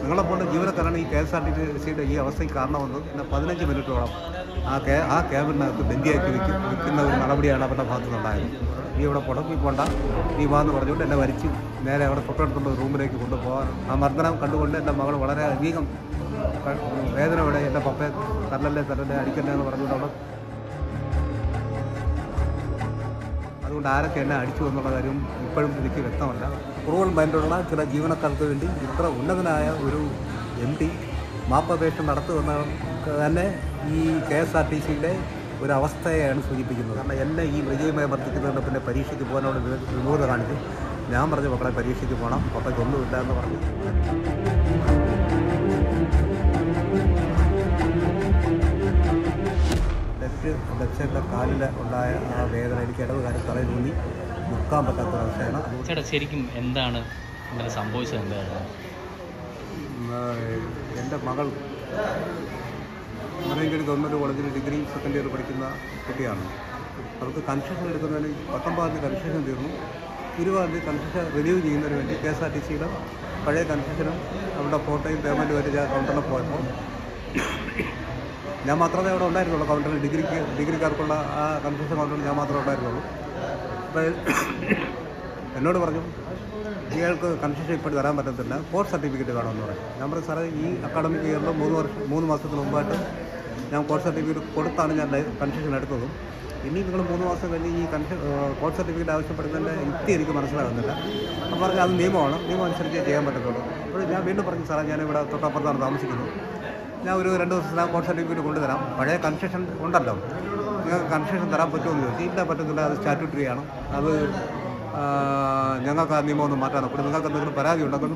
നിങ്ങളെപ്പോലെ ജീവനക്കാരാണ് ഈ കെ എസ് ആർ ടി സിയുടെ ഈ അവസ്ഥയ്ക്ക് കാരണമെന്ന് എന്നെ പതിനഞ്ച് മിനിറ്റോളം ആ കേ ആ ക്യാബിനകത്ത് ബന്ദിയാക്കി വെക്കും വെക്കുന്ന ഒരു നടപടിയാണ് അവരുടെ ഭാഗത്തു നിന്നുണ്ടായത് നീ ഇവിടെ പുറത്ത് പോണ്ട നീ വാ എന്ന് പറഞ്ഞുകൊണ്ട് എന്നെ വലിച്ച് നേരെ അവിടെ തൊട്ടടുത്തുള്ള റൂമിലേക്ക് കൊണ്ടുപോകാൻ ആ മർദ്ദനം കണ്ടുകൊണ്ട് എൻ്റെ മകൾ വളരെ അധികം ക- വേദനയോടെ എൻ്റെ പപ്പയെ തല്ലല്ലേ തല്ലല്ലേ അടിക്കല്ലേ എന്ന് പറഞ്ഞുകൊണ്ട് അവിടെ അതുകൊണ്ട് ആരൊക്കെ എന്നെ അടിച്ചു എന്നുള്ള കാര്യം ഇപ്പോഴും എനിക്ക് വ്യക്തമല്ല ക്രൂവൽ മൈൻഡുള്ള ചില ജീവനക്കാർക്ക് വേണ്ടി ഇത്ര ഉന്നതനായ ഒരു എം ഡി മാപ്പപേക്ഷ നടത്തുമെന്ന തന്നെ ഈ കെ എസ് ആർ ടി സിയുടെ ഒരു അവസ്ഥയെയാണ് സൂചിപ്പിക്കുന്നത് കാരണം എന്നെ ഈ വിജയമായി വർദ്ധിക്കുന്നതിന് പിന്നെ പരീക്ഷയ്ക്ക് പോകാനോട് വിമ- വിമൂഢത കാണിച്ചു ഞാൻ പറഞ്ഞു മക്കളെ പരീക്ഷയ്ക്ക് പോകണം പപ്പയ്ക്കൊന്നുമില്ല എന്ന് പറഞ്ഞു ലെഫ്റ്റ് ലെഫ്റ്റ് കാലിൽ ഉണ്ടായ ആ വേദന എനിക്ക് ഇടവ് കാര്യം തലയിൽ ഊന്നി നിൽക്കാൻ പറ്റാത്ത അവസ്ഥയാണ് അതുകൊണ്ട് ചേട്ടാ ശരിക്കും എന്താണ് ഇങ്ങനെ സംഭവിച്ചത് എന്തായിരുന്നു ഉം, ആ, എൻ്റെ മകൾ മറൈൻകടി ഗവൺമെൻറ് കോളേജിൽ ഡിഗ്രി സെക്കൻഡ് ഇയർ പഠിക്കുന്ന കുട്ടിയാണ് അവർക്ക് കൺസെഷൻ എടുക്കുന്നതിന് പത്തൊമ്പതാം തീയതി കൺസെഷൻ തീർന്നു ഇരുപതാം തീയതി കൺസെഷൻ റിന്യൂ ചെയ്യുന്നതിന് വേണ്ടി കെ എസ് ആർ ടി സിയുടെ പഴയ കൺസെഷനും അവരുടെ ഫോട്ടോയും പേയ്മെൻറ്റ് വരെ കൗണ്ടറിൽ പോയപ്പോൾ ഞാൻ മാത്രമേ അവിടെ ഉണ്ടായിരുന്നുള്ളൂ കൗണ്ടറിൽ ഡിഗ്രിക്ക് ഡിഗ്രിക്കാർക്കുള്ള ആ കൺസെഷൻ കൗണ്ടറിൽ ഞാൻ മാത്രമേ ഉണ്ടായിരുന്നുള്ളൂ അപ്പോൾ എന്നോട് പറഞ്ഞു ഇയാൾക്ക് കൺസെഷൻ ഇപ്പോഴും തരാൻ പറ്റത്തില്ല കോഴ്സ് സർട്ടിഫിക്കറ്റ് വേണമെന്ന് പറഞ്ഞു ഞാൻ പറഞ്ഞു സാറേ ഈ അക്കാഡമിക് ഇയറിൽ മൂന്ന് വർഷം മൂന്ന് മാസത്തിന് മുമ്പായിട്ട് ഞാൻ കോഴ്സ് സർട്ടിഫിക്കറ്റ് കൊടുത്താണ് ഞാൻ കൺസെഷൻ എടുത്തതും ഇനി നിങ്ങൾ മൂന്ന് മാസം കഴിഞ്ഞ് ഈ കൺസെ കോഴ്സ് സർട്ടിഫിക്കറ്റ് ആവശ്യപ്പെടുന്നതിൻ്റെ യുക്തി എനിക്ക് മനസ്സിലാകുന്നില്ല അപ്പം പറഞ്ഞു അത് നിയമമാണ് നിയമം അനുസരിച്ച് ചെയ്യാൻ പറ്റത്തുള്ളൂ അപ്പോൾ ഞാൻ വീണ്ടും പറഞ്ഞു സാറേ ഞാൻ ഇവിടെ തൊട്ടപ്പുറത്താണ് താമസിക്കുന്നത് ഞാൻ ഒരു രണ്ട് ദിവസത്തിനകം കോഴ്സ് സർട്ടിഫിക്കറ്റ് കൊണ്ടുതരാം പഴയ കൺസെഷൻ ഉണ്ടല്ലോ നിങ്ങൾക്ക് കൺസെഷൻ തരാൻ പറ്റുമെന്ന് ചോദിച്ചു ഇല്ല പറ്റത്തില്ല അത് സ്റ്റാറ്റ്യൂട്ടറി ആണ് അത് ആ, ഞങ്ങൾക്ക് ആ നിയമം ഒന്ന് മാറ്റാൻ അപ്പോൾ നിങ്ങൾക്ക് എന്തെങ്കിലും പരാതി ഉണ്ടെങ്കിൽ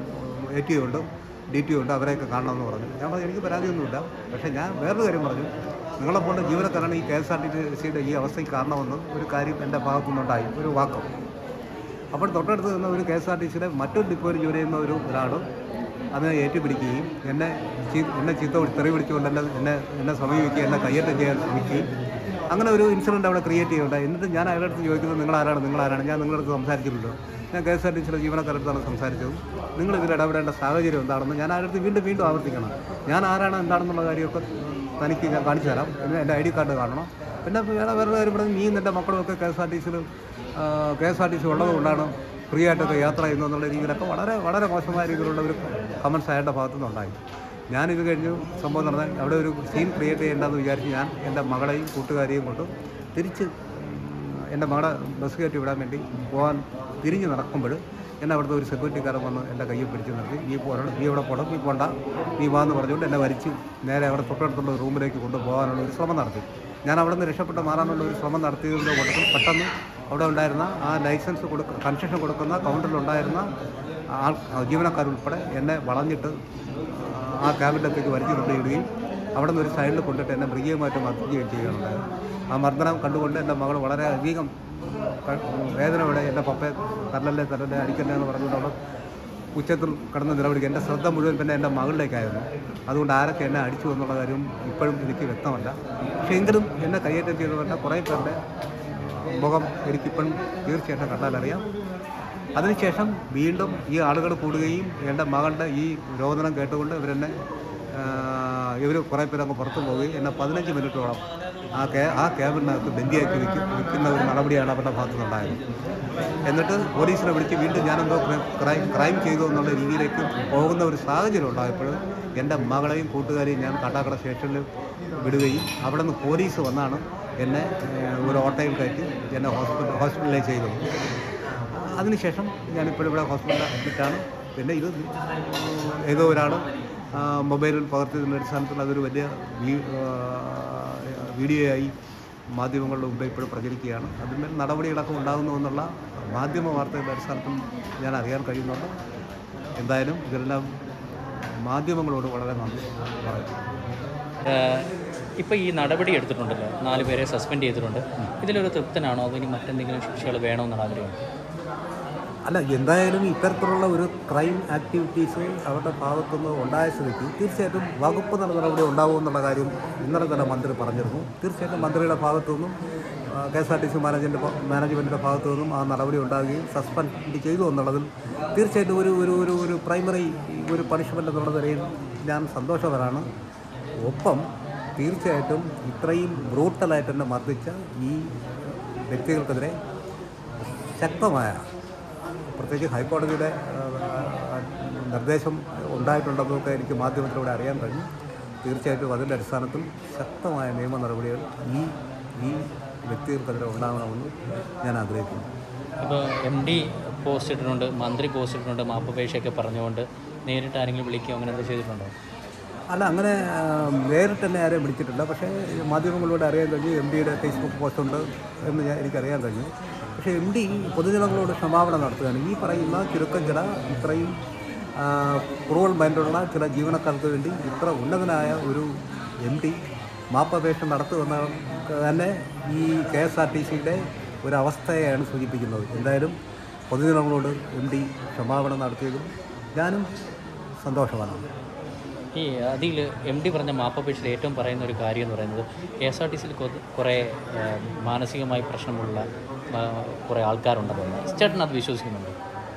എ ടി ഉണ്ട് ഡി ടി ഉണ്ട് അവരെയൊക്കെ കാണണമെന്ന് പറഞ്ഞു ഞാൻ പറഞ്ഞു എനിക്ക് പരാതിയൊന്നുമില്ല പക്ഷേ ഞാൻ വേറൊരു കാര്യം പറഞ്ഞു നിങ്ങളെപ്പോലെ ജീവനക്കാരാണ് ഈ കെ എസ് ആർ ടി സിയുടെ ഈ അവസ്ഥയ്ക്ക് കാരണമെന്ന് ഒരു കാര്യം എൻ്റെ ഭാഗത്തു നിന്നുണ്ടായി ഒരു വാക്കം അപ്പോൾ തൊട്ടടുത്ത് നിന്ന ഒരു കെ എസ് ആർ ടി സിയുടെ മറ്റൊരു ഡിപ്പോയിൽ ജോലി ചെയ്യുന്ന ഒരു ഒരാൾ അതിനെ ഏറ്റുപിടിക്കുകയും എന്നെ ചീ- എന്നെ ചീത്ത വിളി- തെറി പിടിച്ചുകൊണ്ട് എന്നെ എന്നെ എന്നെ സമീപിക്കുകയും എന്നെ കയ്യേറ്റം ചെയ്യാൻ ശ്രമിക്കുകയും അങ്ങനെ ഒരു ഇൻസിഡൻറ്റ് അവിടെ ക്രിയേറ്റ് ചെയ്യുന്നുണ്ട് എന്നിട്ട് ഞാൻ അയാളുടെ അടുത്ത് ചോദിക്കുന്നത് നിങ്ങൾ ആരാണ് നിങ്ങൾ ആരാണ് ഞാൻ നിങ്ങളുടെ അടുത്ത് സംസാരിച്ചിട്ടുണ്ടോ ഞാൻ കെ എസ് ആർ ടി സിയുടെ ജീവനക്കാരുടെ അടുത്താണ് സംസാരിച്ചത് നിങ്ങൾ ഇതിൽ ഇടപെടേണ്ട സാഹചര്യം എന്താണെന്ന് ഞാൻ അയാളുടെ അടുത്ത് വീണ്ടും വീണ്ടും ആവർത്തിക്കണം ഞാൻ ആരാണ് എന്താണെന്നുള്ള കാര്യമൊക്കെ തനിക്ക് ഞാൻ കാണിച്ചു തരാം പിന്നെ എൻ്റെ ഐ ഡി കാർഡ് കാണണം പിന്നെ വേറെ വേറെ കാര്യം പറഞ്ഞാൽ നീ നിൻ്റെ മക്കളും ഒക്കെ കെ എസ് ആർ ടി സിയിൽ K S R T C ഉള്ളത് കൊണ്ടാണ് ഫ്രീ ആയിട്ടൊക്കെ യാത്ര ചെയ്യുന്നു എന്നുള്ള രീതിയിലൊക്കെ വളരെ വളരെ മോശമായ രീതിയിലുള്ള ഒരു കമൻസ് അയാളുടെ ഭാഗത്തു നിന്നുണ്ടായി ഞാനിത് കഴിഞ്ഞു സംഭവം നടന്നാൽ അവിടെ ഒരു സീൻ ക്രിയേറ്റ് ചെയ്യേണ്ടെന്ന് വിചാരിച്ച് ഞാൻ എൻ്റെ മകളെയും കൂട്ടുകാരെയും കൊണ്ട് തിരിച്ച് എൻ്റെ മകളെ ബസ് കയറ്റി വിടാൻ വേണ്ടി പോകാൻ തിരിഞ്ഞ് നടക്കുമ്പോൾ എന്നെ അവിടുത്തെ ഒരു സെക്യൂരിറ്റിക്കാരൻ വന്ന് എൻ്റെ കയ്യിൽ പിടിച്ച് നിർത്തി നീ പോരണം നീ ഇവിടെ പോകണം നീ പോണ്ട നീ വാ എന്ന് പറഞ്ഞുകൊണ്ട് എന്നെ വലിച്ച് നേരെ അവിടെ തൊട്ടടുത്തുള്ള റൂമിലേക്ക് കൊണ്ടുപോകാനുള്ള ഒരു ശ്രമം നടത്തി ഞാൻ അവിടെ നിന്ന് രക്ഷപ്പെട്ട് മാറാനുള്ള ഒരു ശ്രമം നടത്തിയതിൻ്റെ കൂട്ടത്തിൽ പെട്ടെന്ന് അവിടെ ഉണ്ടായിരുന്ന ആ ലൈസൻസ് കൊടുക്ക കൺസെഷൻ കൊടുക്കുന്ന കൗണ്ടറിലുണ്ടായിരുന്ന ആൾ ജീവനക്കാരുൾപ്പെടെ എന്നെ വളഞ്ഞിട്ട് ആ ക്യാബിനകത്തേക്ക് വലിച്ചു കൊണ്ടിടുകയും അവിടെ നിന്ന് ഒരു സൈഡിൽ കൊണ്ടിട്ട് എന്നെ മൃഗീയമായിട്ട് മർദ്ദിക്കുകയും ചെയ്യുകയുണ്ടായത് ആ മർദ്ദനം കണ്ടുകൊണ്ട് എൻ്റെ മകൾ വളരെ അധികം ക- വേദനയോടെ എൻ്റെ പപ്പയെ തല്ലല്ലേ തല്ലല്ലേ അടിക്കല്ലേ എന്ന് പറഞ്ഞുകൊണ്ട് അവിടെ ഉച്ചത്തിൽ കടന്ന് നിലവിളിക്കുക എൻ്റെ ശ്രദ്ധ മുഴുവൻ പിന്നെ എൻ്റെ മകളിലേക്കായിരുന്നു അതുകൊണ്ട് ആരൊക്കെ എന്നെ അടിച്ചു എന്നുള്ള കാര്യം ഇപ്പോഴും എനിക്ക് വ്യക്തമല്ല പക്ഷേ എങ്കിലും എന്നെ കയ്യേറ്റം ചെയ്തവരുടെ കുറേ പേരുടെ മുഖം എനിക്കിപ്പോഴും തീർച്ചയായിട്ടും കണ്ടാലറിയാം അതിനുശേഷം വീണ്ടും ഈ ആളുകൾ കൂടുകയും എൻ്റെ മകളുടെ ഈ രോദനം കേട്ടുകൊണ്ട് ഇവരെന്നെ ഇവർ കുറേ പേര് അങ്ങ് പുറത്തു പോവുകയും എന്നെ പതിനഞ്ച് മിനിറ്റോളം ആ കേ ആ ക്യാബിനകത്ത് ബന്ദിയാക്കി വെക്കും വെക്കുന്ന ഒരു നടപടിയാണ് അവരുടെ ഭാഗത്തു നിന്നുണ്ടായത് എന്നിട്ട് പോലീസിനെ വിളിച്ച് വീണ്ടും ഞാനെന്തോ ക്രൈം ക്രൈം ചെയ്തു എന്നുള്ള രീതിയിലേക്ക് പോകുന്ന ഒരു സാഹചര്യം ഉണ്ടായപ്പോൾ എൻ്റെ മകളെയും കൂട്ടുകാരെയും ഞാൻ കാട്ടാക്കട സ്റ്റേഷനിൽ വിടുകയും അവിടെ നിന്ന് പോലീസ് വന്നാണ് എന്നെ ഏഹ്, ഒരു ഓട്ടോയിൽ കയറ്റി എന്നെ ഹോസ്പിറ്റൽ ഹോസ്പിറ്റലൈസ് ചെയ്തത് അതിനുശേഷം ഞാനിപ്പോഴും ഇവിടെ ഹോസ്പിറ്റലിൽ അഡ്മിറ്റാണ് പിന്നെ ഇത് ഏതോ ഒരാൾ മൊബൈലിൽ പകർത്തിയതിൻ്റെ അടിസ്ഥാനത്തിൽ അതൊരു വലിയ വീ- ആ, വീഡിയോയായി മാധ്യമങ്ങളുടെ മുമ്പ് ഇപ്പോഴും പ്രചരിക്കുകയാണ് അതിന്മേൽ നടപടികളൊക്കെ ഉണ്ടാകുന്നു എന്നുള്ള മാധ്യമ വാർത്തയുടെ അടിസ്ഥാനത്തിൽ ഞാൻ അറിയാൻ കഴിയുന്നുണ്ട് എന്തായാലും ഇതെല്ലാം മാധ്യമങ്ങളോട് വളരെ നന്ദി പറയുന്നു ഇപ്പോൾ ഈ നടപടി എടുത്തിട്ടുണ്ടല്ലോ നാല് പേരെ സസ്പെൻഡ് ചെയ്തിട്ടുണ്ട് ഇതിലൊരു തൃപ്തനാണോ അതോ ഇനി മറ്റെന്തെങ്കിലും ശിക്ഷകൾ വേണമെന്നാണ് ആഗ്രഹം അല്ല എന്തായാലും ഇത്തരത്തിലുള്ള ഒരു ക്രൈം ആക്ടിവിറ്റീസ് അവരുടെ ഭാഗത്തുനിന്ന് ഉണ്ടായ സ്ഥിതിക്ക് തീർച്ചയായിട്ടും വകുപ്പ് തല നടപടി ഉണ്ടാകുമെന്നുള്ള കാര്യം ഇന്നലെ തന്നെ മന്ത്രി പറഞ്ഞിരുന്നു തീർച്ചയായിട്ടും മന്ത്രിയുടെ ഭാഗത്തു നിന്നും K S R T C management മാനേജ്മെൻറ്റിൻ്റെ ഭാഗത്തു നിന്നും ആ നടപടി ഉണ്ടാകുകയും സസ്പെൻഡ് ചെയ്തു എന്നുള്ളതിൽ തീർച്ചയായിട്ടും ഒരു ഒരു ഒരു ഒരു പ്രൈമറി ഒരു പണിഷ്മെൻ്റ് എന്നുള്ള നിലയിൽ ഞാൻ സന്തോഷകരാണ് ഒപ്പം തീർച്ചയായിട്ടും ഇത്രയും ബ്രൂട്ടലായിട്ട് തന്നെ മർദ്ദിച്ച ഈ വ്യക്തികൾക്കെതിരെ ശക്തമായ പ്രത്യേകിച്ച് ഹൈക്കോടതിയുടെ ആ, ആ, നിർദ്ദേശം ഉണ്ടായിട്ടുണ്ടെന്നൊക്കെ എനിക്ക് മാധ്യമത്തിലൂടെ അറിയാൻ കഴിഞ്ഞു തീർച്ചയായിട്ടും അതിൻ്റെ അടിസ്ഥാനത്തിൽ ശക്തമായ നിയമ നടപടികൾ ഈ ഈ വ്യക്തികൾക്കെതിരെ ഉണ്ടാകണമെന്ന് ഞാൻ ആഗ്രഹിക്കുന്നു ഇപ്പോൾ എം ഡി പോസ്റ്റ് ഇട്ടിട്ടുണ്ട് മന്ത്രി പോസ്റ്റ് ഇട്ടിട്ടുണ്ട് മാപ്പപേക്ഷയൊക്കെ പറഞ്ഞുകൊണ്ട് നേരിട്ട് ആരെങ്കിലും വിളിക്കുകയോ അങ്ങനെ എന്തെങ്കിലും ചെയ്തിട്ടുണ്ടോ അല്ല അങ്ങനെ ആ, നേരിട്ട് തന്നെ ആരെയും വിളിച്ചിട്ടില്ല പക്ഷേ മാധ്യമങ്ങളിലൂടെ അറിയാൻ കഴിഞ്ഞു എം ഡിയുടെ ഫേസ്ബുക്ക് പോസ്റ്റ് ഉണ്ട് എന്ന് ഞാൻ എനിക്കറിയാൻ കഴിഞ്ഞു പക്ഷേ എം ഡി പൊതുജനങ്ങളോട് ക്ഷമാപണ നടത്തുകയാണ് ഈ പറയുന്ന ചുരുക്കം ചില ഇത്രയും ക്രൂവൽ മൈൻഡുള്ള ചില ജീവനക്കാർക്ക് വേണ്ടി ഇത്ര ഉന്നതനായ ഒരു എം ഡി മാപ്പപേക്ഷ നടത്തുമെന്ന തന്നെ ഈ കെ എസ് ആർ ടി സിയുടെ ഒരവസ്ഥയെയാണ് സൂചിപ്പിക്കുന്നത് എന്തായാലും പൊതുജനങ്ങളോട് എം ഡി ക്ഷമാപണം നടത്തിയതും ഞാനും സന്തോഷമാണ് ഈ അതിൽ എം ഡി പറഞ്ഞ മാപ്പപേക്ഷയിൽ ഏറ്റവും പറയുന്ന ഒരു കാര്യം എന്ന് പറയുന്നത് കെ എസ് ആർ ടി സിയിൽ കുറേ ആ, മാനസികമായി പ്രശ്നമുള്ള ആ, കുറേ ആൾക്കാരുണ്ടെന്ന് ചേട്ടൻ അത് വിശ്വസിക്കുന്നുണ്ട്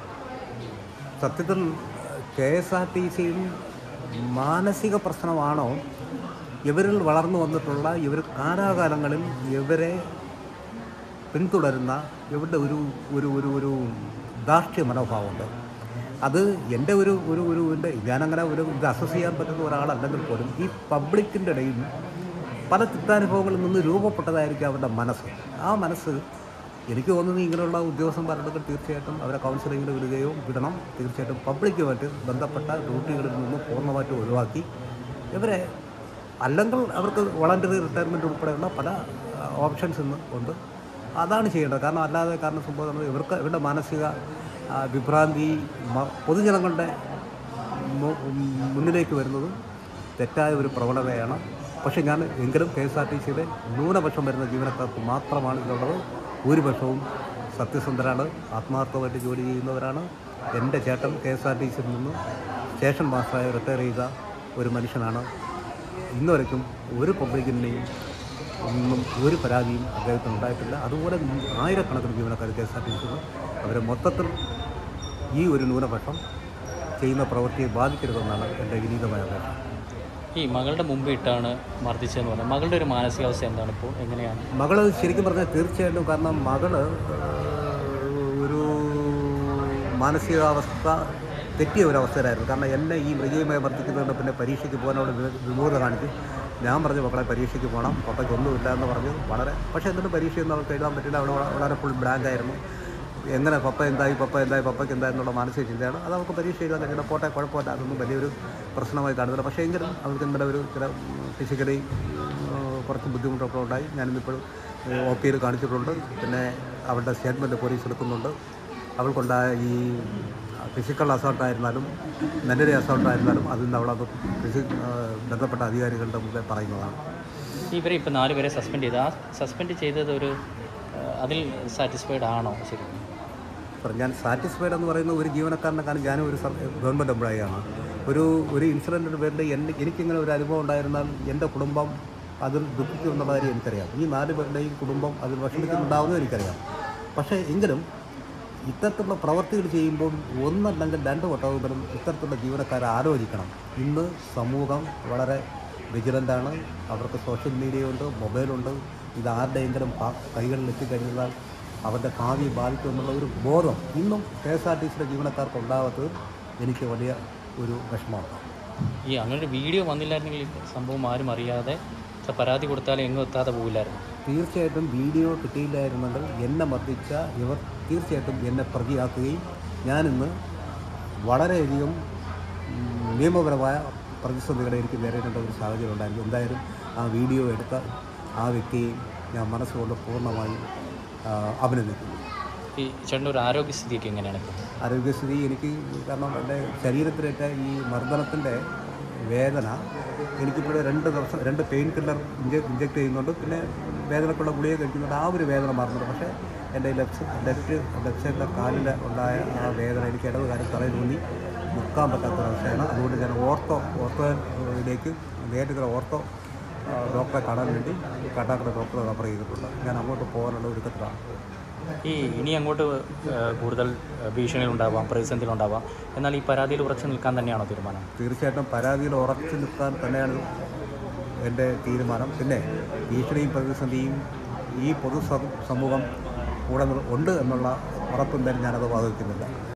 സത്യത്തിൽ കെ എസ് ആർ ടി സിയിൽ മാനസിക പ്രശ്നമാണോ ഇവരിൽ വളർന്നു വന്നിട്ടുള്ള ഇവർ കാലാകാലങ്ങളിൽ ഇവരെ പിന്തുടരുന്ന ഇവരുടെ ഒരു ഒരു ഒരു ഒരു ധാർഷ്ട്യ മനോഭാവമുണ്ട് അത് എൻ്റെ ഒരു ഒരു ഒരു എൻ്റെ ഞാനങ്ങനെ ഒരു ഇത് അസസ് ചെയ്യാൻ പറ്റുന്ന ഒരാളല്ലെങ്കിൽ പോലും ഈ പബ്ലിക്കിൻ്റെ ഇടയിൽ പല ചിത്താനുഭവങ്ങളിൽ നിന്ന് രൂപപ്പെട്ടതായിരിക്കും അവരുടെ മനസ്സ് ആ മനസ്സ് എനിക്ക് തോന്നുന്നു ഇങ്ങനെയുള്ള ഉദ്യോഗസ്ഥന്മാരുടെ തീർച്ചയായിട്ടും അവരെ കൗൺസിലിങ്ങിന് വിടുകയോ വിടണം തീർച്ചയായിട്ടും പബ്ലിക്കുമായിട്ട് ബന്ധപ്പെട്ട ഡ്യൂട്ടികളിൽ നിന്ന് പൂർണ്ണമായിട്ടും ഒഴിവാക്കി ഇവരെ അല്ലെങ്കിൽ അവർക്ക് വളണ്ടറി റിട്ടയർമെൻറ്റ് ഉൾപ്പെടെയുള്ള പല ഓപ്ഷൻസ് ഇന്ന് ഉണ്ട് അതാണ് ചെയ്യേണ്ടത് കാരണം അല്ലാതെ കാരണം സംഭവം ഇവർക്ക് ഇവരുടെ മാനസിക ആ, വിഭ്രാന്തി മ- പൊതുജനങ്ങളുടെ മു- മുന്നിലേക്ക് വരുന്നതും തെറ്റായ ഒരു പ്രവണതയാണ് പക്ഷേ ഞാൻ എങ്കിലും കെ എസ് ആർ ടി സിയുടെ ന്യൂനപക്ഷം വരുന്ന ജീവനക്കാർക്ക് മാത്രമാണ് ഇതിലുള്ളത് ഭൂരിപക്ഷവും സത്യസന്ധരാണ് ആത്മാർത്ഥമായിട്ട് ജോലി ചെയ്യുന്നവരാണ് എൻ്റെ ചേട്ടൻ കെ എസ് ആർ ടി സിയിൽ നിന്ന് സ്റ്റേഷൻ മാസ്റ്ററായി റിട്ടയർ ചെയ്ത ഒരു മനുഷ്യനാണ് ഇന്ന് വരയ്ക്കും ഒരു പബ്ലിക്കിൻ്റെയും ഒന്നും ഒരു പരാതിയും അദ്ദേഹത്തിന് ഉണ്ടായിട്ടില്ല അതുപോലെ ആയിരക്കണക്കിന് ജീവനക്കാർ കെ എസ് ആർ ടി സിയിൽ അവരെ മൊത്തത്തിൽ ഈ ഒരു ന്യൂനപക്ഷം ചെയ്യുന്ന പ്രവൃത്തിയെ ബാധിക്കരുതെന്നാണ് എൻ്റെ വിനീതമായ അപേക്ഷ ഈ മകളുടെ മുമ്പ് ഇട്ടാണ് മർദ്ദിച്ചതെന്ന് പറഞ്ഞത് മകളുടെ ഒരു മാനസികാവസ്ഥ എന്താണ് ഇപ്പോൾ എങ്ങനെയാണ് മകള് ശരിക്കും പറഞ്ഞാൽ തീർച്ചയായിട്ടും കാരണം മകള് ഒരു മാനസികാവസ്ഥ തെറ്റിയ ഒരു അവസ്ഥയിലായിരുന്നു കാരണം എന്നെ ഈ മൃഗീയമായി വർദ്ധിക്കുന്നതുകൊണ്ട് പിന്നെ പരീക്ഷയ്ക്ക് പോകാനോട് വിമൂത കാണിച്ചു ഞാൻ പറഞ്ഞു മക്കളെ പരീക്ഷയ്ക്ക് പോകണം പപ്പയ്ക്ക് ഒന്നുമില്ല എന്ന് പറഞ്ഞു വളരെ പക്ഷേ എന്നിട്ട് പരീക്ഷയൊന്നും അവർക്ക് എഴുതാൻ പറ്റില്ല അവിടെ വള- വളരെ ഫുൾ ബ്ലാങ്ക് ആയിരുന്നു എങ്ങനെ പപ്പ എന്തായി പപ്പ എന്തായി പപ്പയ്ക്ക് എന്തായി എന്നുള്ള മാനസിക ചിന്തയാണ് അത് അവർക്ക് പരീക്ഷ എഴുതാൻ കഴിഞ്ഞില്ല പോട്ടെ കുഴപ്പമില്ല അതൊന്നും വലിയൊരു പ്രശ്നമായി കാണുന്നില്ല പക്ഷേ എങ്കിലും അവർക്ക് ഇന്നലെ ഒരു ചില ഫിസിക്കലി കുറച്ച് ബുദ്ധിമുട്ടൊക്കെ ഉണ്ടായി ഞാനിന്നിപ്പോഴും ഒ പിയിൽ കാണിച്ചിട്ടുണ്ട് പിന്നെ അവരുടെ സ്റ്റേറ്റ്മെൻറ്റ് പോലീസ് എടുക്കുന്നുണ്ട് അവൾക്കുണ്ടായ ഈ ഫിസിക്കൽ അസോൾട്ടായിരുന്നാലും മെൻ്റലി അസോൾട്ടായിരുന്നാലും അതിൽ നിന്ന് അവളത് ഫിസി ബന്ധപ്പെട്ട അധികാരികളുടെ മുമ്പേ പറയുന്നതാണ് ഇവരെ ഇപ്പോൾ നാല് പേരെ സസ്പെൻഡ് ചെയ്ത് ആ സസ്പെൻഡ് ചെയ്തത് ഒരു ആ, അതിൽ സാറ്റിസ്ഫൈഡ് ആണോ ശരിക്കും അപ്പോൾ ഞാൻ സാറ്റിസ്ഫൈഡ് എന്ന് പറയുന്ന ഒരു ജീവനക്കാരനെ കാണും ഞാനും ഒരു സർ- ഗവൺമെൻറ് എംപ്ലോയിയാണ് ഒരു ഒരു ഇൻസിഡൻറ്റിന് പേരിൽ എൻ്റെ എനിക്കിങ്ങനെ ഒരു അനുഭവം ഉണ്ടായിരുന്നാൽ എൻ്റെ കുടുംബം അതിൽ ദുഃഖിക്കും എന്നുള്ള കാര്യം എനിക്കറിയാം ഈ നാല് പേരുടെയും കുടുംബം അതിൽ വിഷമിക്കുന്നുണ്ടാവുന്നത് എനിക്കറിയാം പക്ഷേ എങ്കിലും ഇത്തരത്തിലുള്ള പ്രവർത്തികൾ ചെയ്യുമ്പോൾ ഒന്നല്ലെങ്കിൽ രണ്ട് വട്ടമെങ്കിലും ഇത്തരത്തിലുള്ള ജീവനക്കാരെ ആലോചിക്കണം ഇന്ന് സമൂഹം വളരെ വിജിലൻ്റാണ് അവർക്ക് സോഷ്യൽ മീഡിയയുണ്ട് മൊബൈലുണ്ട് ഇത് ആരുടെയെങ്കിലും പ- കൈകളിൽ എത്തിക്കഴിഞ്ഞാൽ അവരുടെ ഭാവി ബാധിക്കും എന്നുള്ള ഒരു ബോധം ഇന്നും കെ എസ് ആർ ടി സിയുടെ ജീവനക്കാർക്ക് ഉണ്ടാകാത്തത് എനിക്ക് വലിയ ഒരു വിഷമമാണ് ഈ അങ്ങനെ ഒരു വീഡിയോ വന്നില്ലായിരുന്നെങ്കിൽ ഈ സംഭവം ആരും അറിയാതെ ഇത്ര പരാതി കൊടുത്താലും എങ്ങും എത്താതെ പോകില്ലായിരുന്നു തീർച്ചയായിട്ടും വീഡിയോ കിട്ടിയില്ലായിരുന്നെങ്കിൽ എന്നെ മർദ്ദിച്ച ഇവർ തീർച്ചയായിട്ടും എന്നെ പ്രതിയാക്കുകയും ഞാനിന്ന് വളരെയധികം ഉം, നിയമപരമായ പ്രതിസന്ധികളെ എനിക്ക് നേരിടേണ്ട ഒരു സാഹചര്യം ഉണ്ടായിരുന്നു എന്തായാലും ആ വീഡിയോ എടുത്ത ആ വ്യക്തിയെ ഞാൻ മനസ്സുകൊണ്ട് പൂർണ്ണമായും ആ, അഭിനന്ദിക്കുന്നു ഈ ചേട്ടൻ്റെ ഒരു ആരോഗ്യസ്ഥിതിയൊക്കെ എങ്ങനെയാണ് ഇപ്പോൾ ആരോഗ്യസ്ഥിതി എനിക്ക് കാരണം എൻ്റെ ശരീരത്തിലേറ്റ ഈ മർദ്ദനത്തിൻ്റെ വേദന എനിക്കിപ്പോഴും രണ്ട് ദിവസം രണ്ട് പെയിൻ കില്ലർ ഇഞ്ചെക്ട് ചെയ്യുന്നുണ്ട് പിന്നെ വേദനക്കുള്ള ഗുളിക കഴിക്കുന്നുണ്ട് ആ ഒരു വേദന മാറുന്നുണ്ട് പക്ഷേ എൻ്റെ ലെഫ്റ്റ് ലെഫ്റ്റ് ലെഫ്റ്റ് സൈഡിലെ കാലിൽ ഉണ്ടായ ആ വേദന എനിക്ക് ഇടത് കാലം തലയിൽ ഊന്നി നിൽക്കാൻ പറ്റാത്തൊരവസ്ഥയാണ് അതുകൊണ്ട് ഞാൻ ഓർത്തോ ഓർത്തോയിലേക്ക് നേരിട്ട് ഓർത്തോ ആ, ഡോക്ടറെ കാണാൻ വേണ്ടി കാട്ടാക്കട ഡോക്ടറെ റെഫർ ചെയ്തിട്ടുണ്ട് ഞാൻ അങ്ങോട്ട് പോകാനുള്ള ഒരുക്കത്തിലാണ് ഈ ഇനി അങ്ങോട്ട് ഏഹ്, കൂടുതൽ ഭീഷണികളുണ്ടാവാം പ്രതിസന്ധികളുണ്ടാവാം എന്നാൽ ഈ പരാതിയിൽ ഉറച്ചു നിൽക്കാൻ തന്നെയാണോ തീരുമാനം തീർച്ചയായിട്ടും പരാതിയിൽ ഉറച്ചു നിൽക്കാൻ തന്നെയാണ് എൻ്റെ തീരുമാനം പിന്നെ ഭീഷണിയും പ്രതിസന്ധിയും ഈ പൊതു സമൂഹം കൂടെ നിർ- ഉണ്ട് എന്നുള്ള ഉറപ്പും തന്നെ ഞാനത് വാദിക്കുന്നില്ല